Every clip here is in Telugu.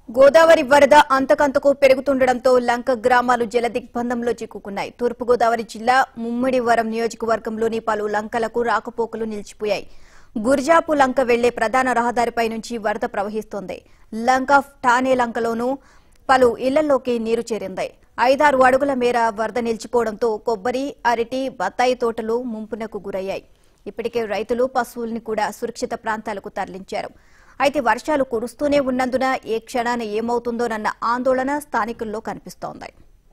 గోదావరి వరద అంతకంతకు పెరుగుతుండటంతో లంక గ్రామాలు జలదిగ్బంధంలో చిక్కుకున్నాయి తూర్పుగోదావరి జిల్లా ముమ్మిడివరం నియోజకవర్గంలోని పలు లంకలకు రాకపోకలు నిలిచిపోయాయి గుర్జాపు లంక వెళ్లే ప్రధాన రహదారిపై నుంచి వరద ప్రవహిస్తోంది లంక ఠానే లంకలోనూ పలు ఇళ్లలోకి నీరు చేరింది ఐదారు అడుగుల మేర వరద నిలిచిపోవడంతో కొబ్బరి అరటి బత్తాయి తోటలు ముంపునకు గురయ్యాయి ఇప్పటికే రైతులు పశువుల్ని కూడా సురక్షిత ప్రాంతాలకు తరలించారు అయితే వర్షాలు కురుస్తూనే ఉన్నందున ఏ క్షణాన ఏమవుతుందోనన్న ఆందోళన స్థానికుల్లో కనిపిస్తోంది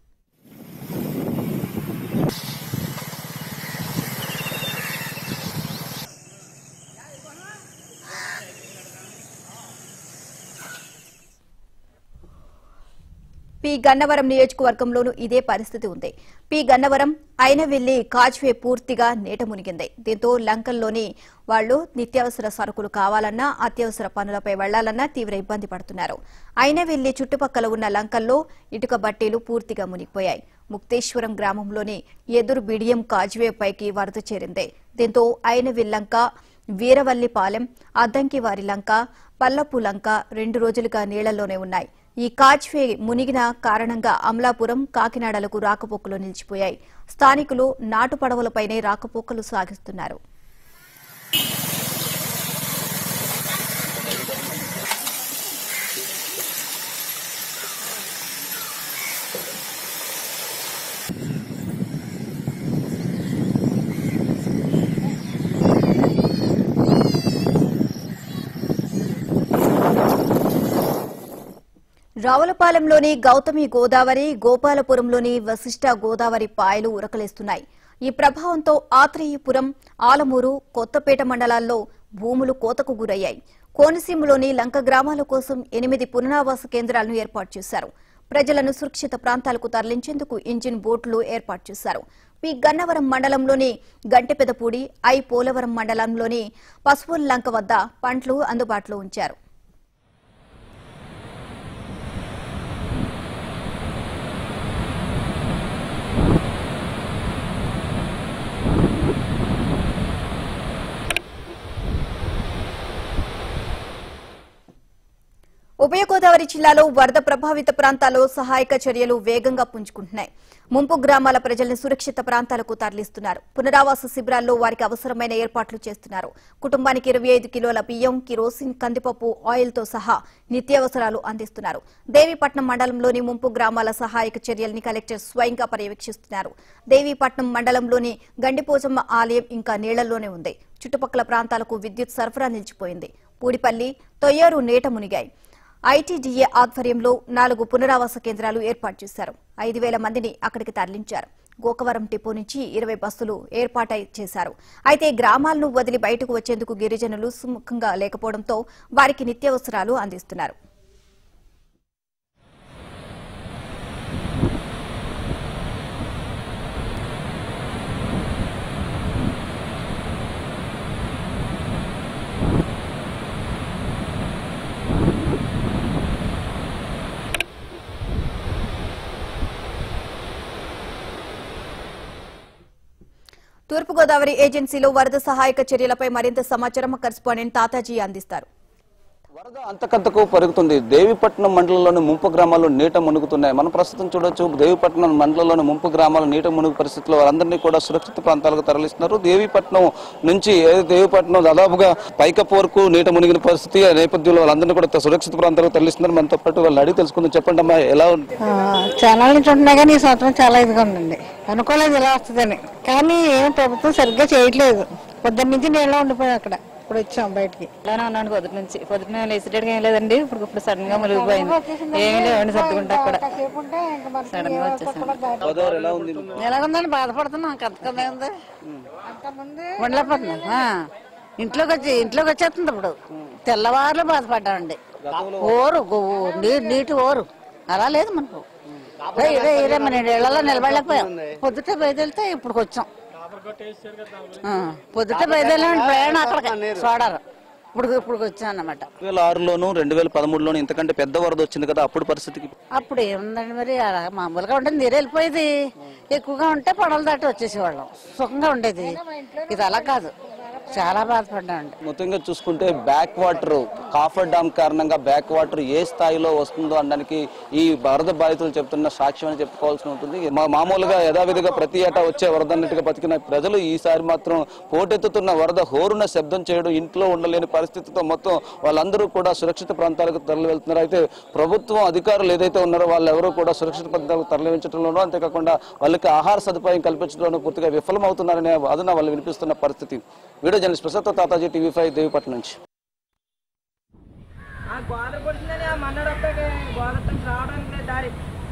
పి గన్నవరం నియోజకవర్గంలోనూ ఇదే పరిస్థితి ఉంది పి గన్నవరం అయినవెల్లి కాజ్వే పూర్తిగా నీట మునిగింది దీంతో లంకల్లోని వాళ్లు నిత్యావసర సరుకులు కావాలన్నా అత్యవసర పనులపై వెళ్లాలన్నా తీవ్ర ఇబ్బంది పడుతున్నారు అయినవెల్లి చుట్టుపక్కల ఉన్న లంకల్లో ఇటుక బట్టీలు పూర్తిగా మునిగిపోయాయి ముక్తేశ్వరం గ్రామంలోని ఎదురు బిడియం కాజ్వే పైకి వరద చేరింది దీంతో అయినవిల్లంక వీరవల్లిపాలెం అద్దంకివారి లంక పల్లపు లంక రెండు రోజులుగా నీళ్లలోనే ఉన్నాయి ఈ కాజ్వే మునిగిన కారణంగా అమలాపురం కాకినాడలకు రాకపోకలు నిలిచిపోయాయి స్థానికులు నాటు పడవలపైనే రాకపోకలు సాగిస్తున్నారు రావులపాలెంలోని గౌతమి గోదావరి గోపాలపురంలోని వశిష్ట గోదావరి పాయలు ఉరకలేస్తున్నాయి ఈ ప్రభావంతో ఆత్రేయపురం ఆలమూరు కొత్తపేట మండలాల్లో భూములు కోతకు గురయ్యాయి కోనసీమలోని లంక గ్రామాల కోసం ఎనిమిది పునరావాస కేంద్రాలను ఏర్పాటు చేశారు ప్రజలను సురక్షిత ప్రాంతాలకు తరలించేందుకు ఇంజిన్ బోట్లు ఏర్పాటు చేశారు పి గన్నవరం మండలంలోని గంటెపెదపూడి ఐ పోలవరం మండలంలోని పసుపుల లంక వద్ద పంటలు అందుబాటులో ఉంచారు ఉభయ గోదావరి జిల్లాలో వరద ప్రభావిత ప్రాంతాల్లో సహాయక చర్యలు వేగంగా పుంజుకుంటున్నాయి ముంపు గ్రామాల ప్రజల్ని సురక్షిత ప్రాంతాలకు తరలిస్తున్నారు పునరావాస శిబిరాల్లో వారికి అవసరమైన ఏర్పాట్లు చేస్తున్నారు కుటుంబానికి ఇరవై ఐదు కిలోల బియ్యం కిరోసిన్ కందిపప్పు ఆయిల్తో సహా నిత్యావసరాలు అందిస్తున్నారు దేవీపట్నం మండలంలోని ముంపు గ్రామాల సహాయక చర్యల్ని కలెక్టర్ స్వయంగా పర్యవేక్షిస్తున్నారు దేవీపట్నం మండలంలోని గండిపోచమ్మ ఆలయం ఇంకా నీళ్లలోనే ఉంది చుట్టుపక్కల ప్రాంతాలకు విద్యుత్ సరఫరా నిలిచిపోయింది పూడిపల్లి తొయ్యారు నీట మునిగాయి ఐటీడీఏ ఆధ్వర్యంలో నాలుగు పునరావాస కేంద్రాలు ఏర్పాటు చేశారు ఐదు వేల మందిని అక్కడికి తరలించారు గోకవరం డిపో నుంచి ఇరవై బస్సులు ఏర్పాటు చేశారు అయితే గ్రామాలను వదిలి బయటకు వచ్చేందుకు గిరిజనులు సుముఖంగా లేకపోవడంతో వారికి నిత్యావసరాలు అందిస్తున్నారు తూర్పుగోదావరి ఏజెన్సీలో వరద సహాయక చర్యలపై మరింత సమాచారం మా కరెస్పాండెంట్ తాతాజీ అందిస్తారు వరద అంతకంతకు పెరుగుతుంది దేవిపట్నం మండలంలోని ముంపు గ్రామాలు నీట మునుగుతున్నాయి మనం ప్రస్తుతం చూడొచ్చు దేవిపట్నం మండలంలోని ముంపు గ్రామాలు నీట మునుగు పరిస్థితిలో వారందరినీ కూడా సురక్షిత ప్రాంతాలకు తరలిస్తున్నారు దేవిపట్నం నుంచి ఏదో దేవిపట్నం దాదాపుగా పైకప్పు వరకు నీట మునిగిన పరిస్థితి ఆ నేపథ్యంలో వాళ్ళందరినీ కూడా సురక్షిత ప్రాంతాలకు తరలిస్తున్నారు మనతో పాటు వాళ్ళు అడిగి తెలుసుకుందాం చెప్పండి అమ్మా ఎలా ఉంది ఆ, చాలా నుంచి ఉంటున్నాయి కానీ ఈ సంవత్సరం చాలా ఇదిగా ఉందండి అనుకోలేదు ఇలా వస్తుందని కానీ ఏం ప్రభుత్వం సరిగ్గా చేయట్లేదు పొద్దున్న నుంచి నీళ్ళ ఉండిపోయాం అక్కడ ఇప్పుడు వచ్చాం బయటికి ఇలానే ఉన్నాను పొద్దుట నుంచి పొద్దున లేచేటట్టుగా ఏం లేదండి ఇప్పుడు ఇప్పుడు సడన్ గా మునిగిపోయింది ఏమీ లేవండి సర్దుకుంటా అక్కడ సడన్ గా వచ్చేసాను గోదావరి ఎలా ఉంది ఎలాగుందని బాధపడుతున్నాం కథకమే ఉంది ఉండలేకపోతున్నాం ఆ, ఇంట్లోకి వచ్చి ఇంట్లోకి వచ్చేస్తుంది ఇప్పుడు తెల్లవారులు బాధపడ్డామండి ఓరు గో- నీ- నీటి ఓరు అలా లేదు మనకు రే, రే, రే, మన ఇళ్లలో నిలబడలేకపోయాం పొద్దుటే బయలుదేరితే ఇప్పుడు వచ్చాం ఆ, పొద్దుటే బయలుదేరాం ప్రయాణం అక్కడికి సోడారు ఇప్పుడు ఇప్పుడు వచ్చాం అన్నమాట రెండు వేల ఆరులోను రెండు వేల పదమూడులోను ఇంతకంటే పెద్ద వరద వచ్చింది కదా అప్పుడు పరిస్థితికి అప్పుడు ఏముందండి మరి అలా మామూలుగా ఉంటుంది నీరు వెళ్ళిపోయేది ఎక్కువగా ఉంటే పడవలు దాటి వచ్చేసేవాళ్ళం సుఖంగా ఉండేది ఇది అలా కాదు చాలా బాధపడ్డామండి మొత్తంగా చూసుకుంటే బ్యాక్ వాటర్ కాఫర్ డామ్ కారణంగా బ్యాక్ వాటర్ ఏ స్థాయిలో వస్తుందో అనడానికి ఈ వరద బాధితులు చెప్తున్న సాక్ష్యం అని చెప్పుకోవాల్సి ఉంటుంది మా- మామూలుగా యథావిధిగా ప్రతి ఏటా వచ్చే వరద అన్నట్టుగా బతికిన ప్రజలు ఈసారి మాత్రం పోటెత్తుతున్న వరద హోరున శబ్దం చేయడం ఇంట్లో ఉండలేని పరిస్థితితో మొత్తం వాళ్ళందరూ కూడా సురక్షిత ప్రాంతాలకు తరలి వెళ్తున్నారు అయితే ప్రభుత్వం అధికారులు ఏదైతే ఉన్నారో వాళ్ళెవరూ కూడా సురక్షిత ప్రాంతాలకు తరలించడంలోనూ అంతేకాకుండా వాళ్ళకి ఆహార సదుపాయం కల్పించడంలోనూ పూర్తిగా విఫలమవుతున్నారనే వాదన వాళ్ళు వినిపిస్తున్న పరిస్థితి video journalist Prasad Tataji TV five Devipatnam నుంచి ఆ గోడ పడుతుందని ఆ మన్నాడు వస్తాడు గోడ వస్తాడు రావడానికి లేదు దారి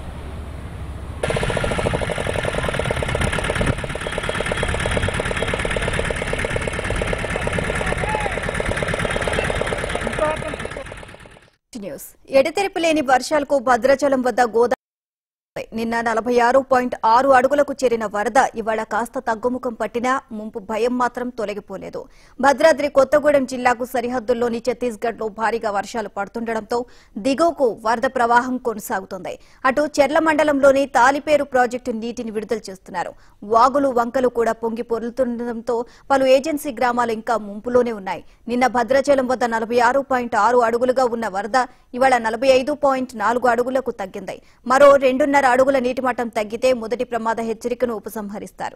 న్యూస్ ఎడతెరిపి లేని వర్షాలకు భద్రాచలం వద్ద గోదావరి నిన్న నలభై ఆరు పాయింట్ ఆరు అడుగులకు చేరిన వరద ఇవాళ కాస్త తగ్గుముఖం పట్టినా ముంపు భయం మాత్రం తొలగిపోలేదు భద్రాద్రి కొత్తగూడెం జిల్లాకు సరిహద్దుల్లోని ఛత్తీస్గఢ్ లో భారీగా వర్షాలు పడుతుండటంతో దిగువకు వరద ప్రవాహం కొనసాగుతోంది అటు చెర్ల మండలంలోని తాలిపేరు ప్రాజెక్టు నీటిని విడుదల చేస్తున్నారు వాగులు వంకలు కూడా పొంగి పొరులుతుండటంతో పలు ఏజెన్సీ గ్రామాలు ఇంకా ముంపులోనే ఉన్నాయి నిన్న భద్రాచలం వద్ద నలభై ఆరు పాయింట్ ఆరు అడుగులుగా ఉన్న వరద ఇవాళ నలభై ఐదు పాయింట్ నాలుగు అడుగులకు తగ్గింది మరో రెండున్నర అడుగుల నీటి మట్టం తగ్గితే మొదటి ప్రమాద హెచ్చరికను ఉపసంహరిస్తారు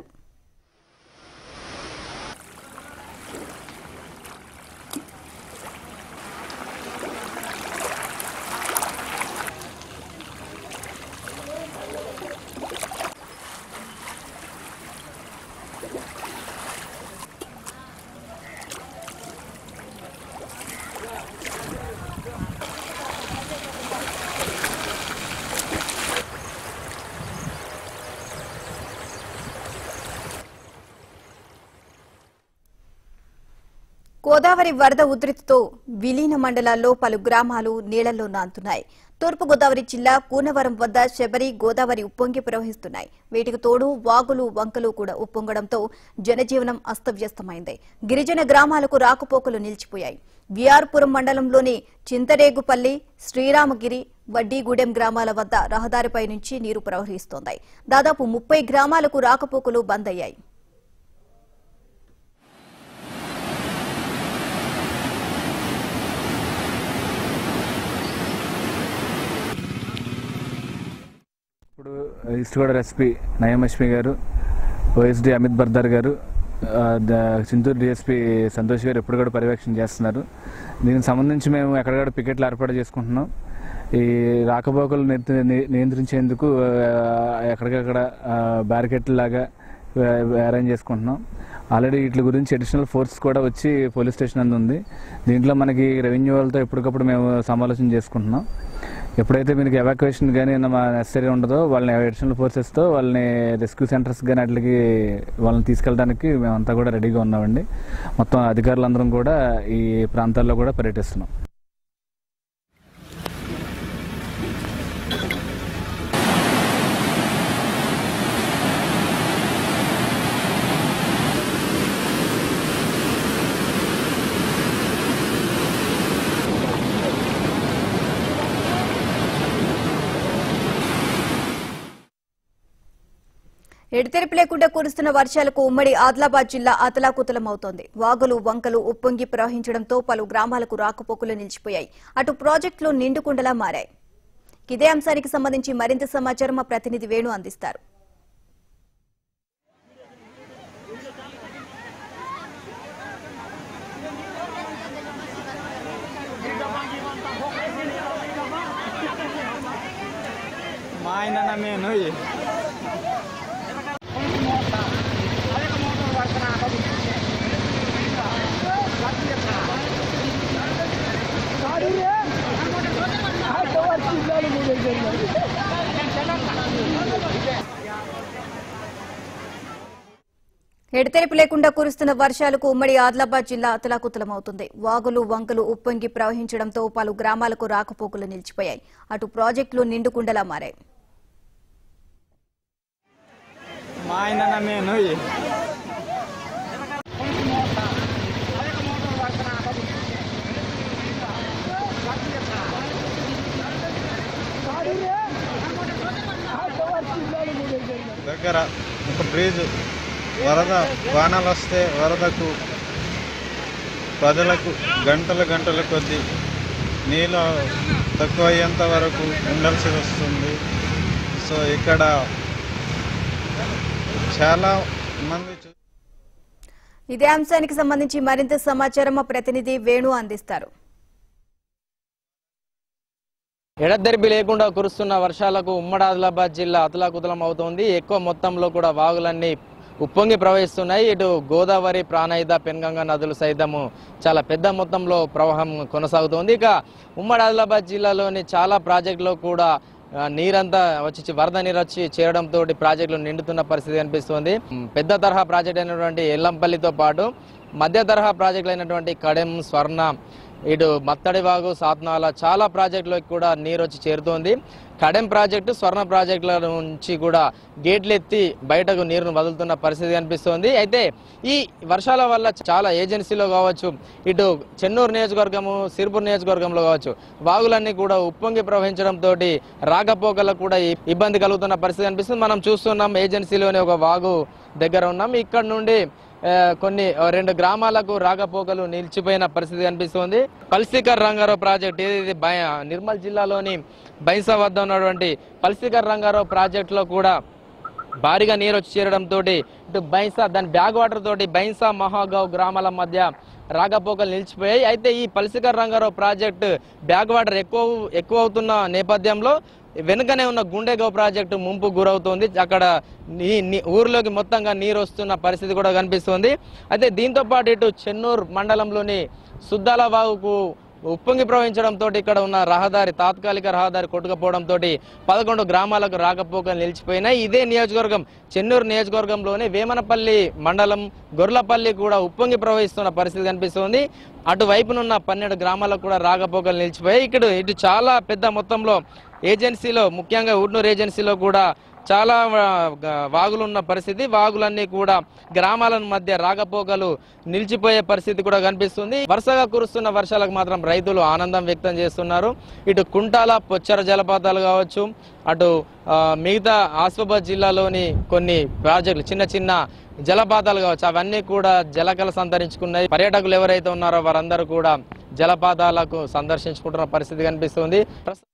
గోదావరి వరద ఉధృతితో విలీన మండలాల్లో పలు గ్రామాలు నీళ్లలో నాంతున్నాయి తూర్పు గోదావరి జిల్లా కూనవరం వద్ద శబరి గోదావరి ఉప్పొంగి ప్రవహిస్తున్నాయి వీటికి తోడు వాగులు వంకలు కూడా ఉప్పొంగడంతో జనజీవనం అస్తవ్యస్తమైంది గిరిజన గ్రామాలకు రాకపోకలు నిలిచిపోయాయి విఆర్పురం మండలంలోని చింతరేగుపల్లి శ్రీరామగిరి వడ్డీగూడెం గ్రామాల వద్ద రహదారిపై నుంచి నీరు ప్రవహిస్తోంది దాదాపు ముప్పై గ్రామాలకు రాకపోకలు బంద్ అయ్యాయి ఇప్పుడు ఈస్ట్ గోదావరి ఎస్పీ నయం ఎస్పీ గారు ఓఎస్డి అమిత్ బర్దార్ గారు ఆ, ద- చింతూరు డిఎస్పీ సంతోష్ గారు ఎప్పుడు కూడా పర్యవేక్షణ చేస్తున్నారు దీనికి సంబంధించి మేము ఎక్కడెక్కడ పికెట్లు ఏర్పాటు చేసుకుంటున్నాం ఈ రాకపోకలు నియంత్రి- ని- నియంత్రించేందుకు ఆ, ఎక్కడికక్కడ బ్యారికేట్లు లాగా అరేంజ్ చేసుకుంటున్నాం ఆల్రెడీ వీటి గురించి అడిషనల్ ఫోర్స్ కూడా వచ్చి పోలీస్ స్టేషన్ అందు ఉంది దీంట్లో మనకి రెవెన్యూ వాళ్ళతో ఎప్పటికప్పుడు మేము సమాలోచన చేసుకుంటున్నాం ఎప్పుడైతే మీకు ఎవాక్యుయేషన్ కానీ మా నెసరీ ఉండదో వాళ్ళని అడిషనల్ ఫోర్సెస్తో వాళ్ళని రెస్క్యూ సెంటర్స్ కానీ వాటికి వాళ్ళని తీసుకెళ్ళడానికి మేమంతా కూడా రెడీగా ఉన్నామండి మొత్తం అధికారులందరం కూడా ఈ ప్రాంతాల్లో కూడా పర్యటిస్తున్నాం ఎడతెరిపి లేకుండా కురుస్తున్న వర్షాలకు ఉమ్మడి ఆదిలాబాద్ జిల్లా అతలాకుతలమవుతోంది వాగులు వంకలు ఉప్పొంగి ప్రవహించడంతో పలు గ్రామాలకు రాకపోకలు నిలిచిపోయాయి అటు ప్రాజెక్టులు నిండుకుండలా మారాయి ఇదే అంశానికి సంబంధించి మరింత సమాచారం మా ప్రతినిధి వేణు అందిస్తారు మా ఆయన నేను ఎడతెరిపి లేకుండా కురుస్తున్న వర్షాలకు ఉమ్మడి ఆదిలాబాద్ జిల్లా అతలాకుతలమవుతుంది వాగులు వంకలు ఉప్పొంగి ప్రవహించడంతో పలు గ్రామాలకు రాకపోకలు నిలిచిపోయాయి అటు ప్రాజెక్టులు నిండుకుండలా మారాయి మా ఆయన నేను దగ్గర ఒక బ్రిడ్జ్ వరద వానలు వస్తే వరదకు ప్రజలకు గంటల గంటల కొద్దీ నీళ్ళు తక్కువ అయ్యేంత వరకు ఉండాల్సి వస్తుంది సో ఇక్కడ చాలా మంది చూ- ఇదే అంశానికి సంబంధించి మరింత సమాచారం మా ప్రతినిధి వేణు అందిస్తారు ఎడతెరిపి లేకుండా కురుస్తున్న వర్షాలకు ఉమ్మడి ఆదిలాబాద్ జిల్లా అతలాకుతలం అవుతోంది ఎక్కువ మొత్తంలో కూడా వాగులన్నీ ఉప్పొంగి ప్రవహిస్తున్నాయి ఇటు గోదావరి ప్రాణహిత పెన్గంగ నదులు సైతము చాలా పెద్ద మొత్తంలో ప్రవాహం కొనసాగుతోంది ఇక ఉమ్మడి ఆదిలాబాద్ జిల్లాలోని చాలా ప్రాజెక్టులో కూడా ఆ, నీరంతా వచ్చి వరద నీరు వచ్చి చేరడంతో ప్రాజెక్టులు నిండుతున్న పరిస్థితి కనిపిస్తుంది ఉమ్, పెద్ద తరహా ప్రాజెక్ట్ అయినటువంటి ఎల్లంపల్లితో పాటు మధ్య తరహా ప్రాజెక్టులు అయినటువంటి కడెం స్వర్ణ ఇటు మత్తడివాగు సాత్నాల చాలా ప్రాజెక్టులకు కూడా నీరు వచ్చి చేరుతోంది కడెం ప్రాజెక్టు స్వర్ణ ప్రాజెక్టుల నుంచి కూడా గేట్లు ఎత్తి బయటకు నీరును వదులుతున్న పరిస్థితి కనిపిస్తోంది అయితే ఈ వర్షాల వల్ల చాలా ఏజెన్సీలో కావచ్చు ఇటు చెన్నూరు నియోజకవర్గము సిర్పూర్ నియోజకవర్గంలో కావచ్చు వాగులన్నీ కూడా ఉప్పొంగి ప్రవహించడంతో రాకపోకలకు కూడా ఈ ఇబ్బంది కలుగుతున్న పరిస్థితి కనిపిస్తుంది మనం చూస్తున్నాం ఏజెన్సీలోని ఒక వాగు దగ్గర ఉన్నాం ఇక్కడ నుండి ఆ, కొన్ని ఆ, రెండు గ్రామాలకు రాకపోకలు నిలిచిపోయిన పరిస్థితి కనిపిస్తుంది పల్సికర్ రంగారావు ప్రాజెక్ట్ ఇది బై- నిర్మల్ జిల్లాలోని బైసా వద్ద ఉన్నటువంటి పల్సికర్ రంగారావు ప్రాజెక్టులో కూడా భారీగా నీరు వచ్చి చేరడంతో ఇటు బైన్సా దాని బ్యాక్ వాటర్ తోటి బైన్సా మహాగావ్ గ్రామాల మధ్య రాకపోకలు నిలిచిపోయాయి అయితే ఈ Palsikar Rangarao project back water ఎక్కువ ఎక్కువ అవుతున్న నేపథ్యంలో వెనుకనే ఉన్న గుండెగావ్ ప్రాజెక్టు ముంపు గురవుతోంది అక్కడ నీ నీ- ఊర్లోకి మొత్తంగా నీరు వస్తున్న పరిస్థితి కూడా కనిపిస్తుంది అయితే దీంతో పాటు ఇటు చెన్నూరు మండలంలోని సుద్దాల వాగుకు ఉప్పొంగి ప్రవహించడంతో ఇక్కడ ఉన్న రహదారి తాత్కాలిక రహదారి కొట్టుకుపోవడంతో పదకొండు గ్రామాలకు రాకపోకలు నిలిచిపోయినాయి ఇదే నియోజకవర్గం చెన్నూరు నియోజకవర్గంలోని వేమనపల్లి మండలం గొర్లపల్లి కూడా ఉప్పొంగి ప్రవహిస్తున్న పరిస్థితి కనిపిస్తుంది అటువైపునున్న పన్నెండు గ్రామాలకు కూడా రాకపోకలు నిలిచిపోయాయి ఇక్కడ ఇటు చాలా పెద్ద మొత్తంలో ఏజెన్సీలో ముఖ్యంగా ఉడ్నూరు ఏజెన్సీలో కూడా చాలా ఆ, గ- వాగులున్న పరిస్థితి వాగులన్నీ కూడా గ్రామాల మధ్య రాకపోకలు నిలిచిపోయే పరిస్థితి కూడా కనిపిస్తుంది వరుసగా కురుస్తున్న వర్షాలకు మాత్రం రైతులు ఆనందం వ్యక్తం చేస్తున్నారు ఇటు కుంటాల పొచ్చర జలపాతాలు కావచ్చు అటు ఆ, మిగతా ఆసిఫాబాద్ జిల్లాలోని కొన్ని ప్రాజెక్టులు చిన్న చిన్న జలపాతాలు కావచ్చు అవన్నీ కూడా జలకల సంతరించుకున్నాయి పర్యాటకులు ఎవరైతే ఉన్నారో వారందరూ కూడా జలపాతాలకు సందర్శించుకుంటున్న పరిస్థితి కనిపిస్తుంది ప్రస్తుతం